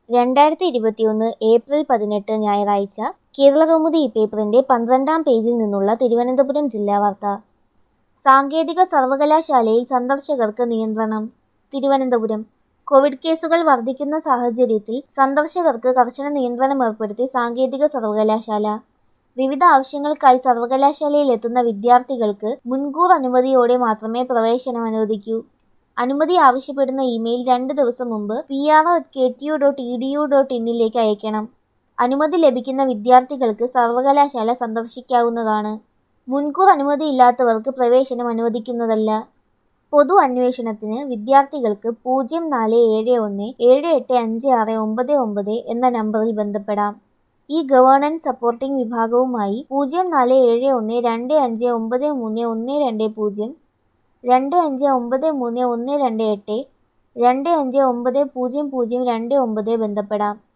രണ്ടായിരത്തി ഇരുപത്തിയൊന്ന് ഏപ്രിൽ പതിനെട്ട് ഞായറാഴ്ച കേരളകൗമുദി പേപ്പറിന്റെ പന്ത്രണ്ടാം പേജിൽ നിന്നുള്ള തിരുവനന്തപുരം ജില്ലാ വാർത്ത സാങ്കേതിക സർവകലാശാലയിൽ സന്ദർശകർക്ക് നിയന്ത്രണം തിരുവനന്തപുരം കോവിഡ് കേസുകൾ വർദ്ധിക്കുന്ന സാഹചര്യത്തിൽ സന്ദർശകർക്ക് കർശന നിയന്ത്രണം ഏർപ്പെടുത്തി സാങ്കേതിക സർവകലാശാല വിവിധ ആവശ്യങ്ങൾക്കായി സർവകലാശാലയിൽ എത്തുന്ന വിദ്യാർത്ഥികൾക്ക് മുൻകൂർ അനുമതിയോടെ മാത്രമേ പ്രവേശനം അനുവദിക്കൂ അനുമതി ആവശ്യപ്പെടുന്ന ഇമെയിൽ രണ്ട് ദിവസം മുമ്പ് P R O K T U dot E D U dot ഇന്നിലേക്ക് അയക്കണം അനുമതി ലഭിക്കുന്ന വിദ്യാർത്ഥികൾക്ക് സർവകലാശാല സന്ദർശിക്കാവുന്നതാണ് മുൻകൂർ അനുമതിയില്ലാത്തവർക്ക് പ്രവേശനം അനുവദിക്കുന്നതല്ല പൊതു അന്വേഷണത്തിന് വിദ്യാർത്ഥികൾക്ക് പൂജ്യം നാല് ഏഴ് ഒന്ന് ഏഴ് എട്ട് അഞ്ച് ആറ് ഒമ്പത് ഒമ്പത് എന്ന നമ്പറിൽ ബന്ധപ്പെടാം ഈ ഗവേണൻസ് സപ്പോർട്ടിംഗ് വിഭാഗവുമായി പൂജ്യം നാല് ഏഴ് ഒന്ന് രണ്ട് അഞ്ച് ഒമ്പത് മൂന്ന് ഒന്ന് രണ്ട് പൂജ്യം രണ്ട് അഞ്ച് ഒമ്പത് മൂന്ന് ഒന്ന് രണ്ട് എട്ട് രണ്ട് അഞ്ച് ഒമ്പത് പൂജ്യം പൂജ്യം രണ്ട് ഒമ്പത് ബന്ധപ്പെടാം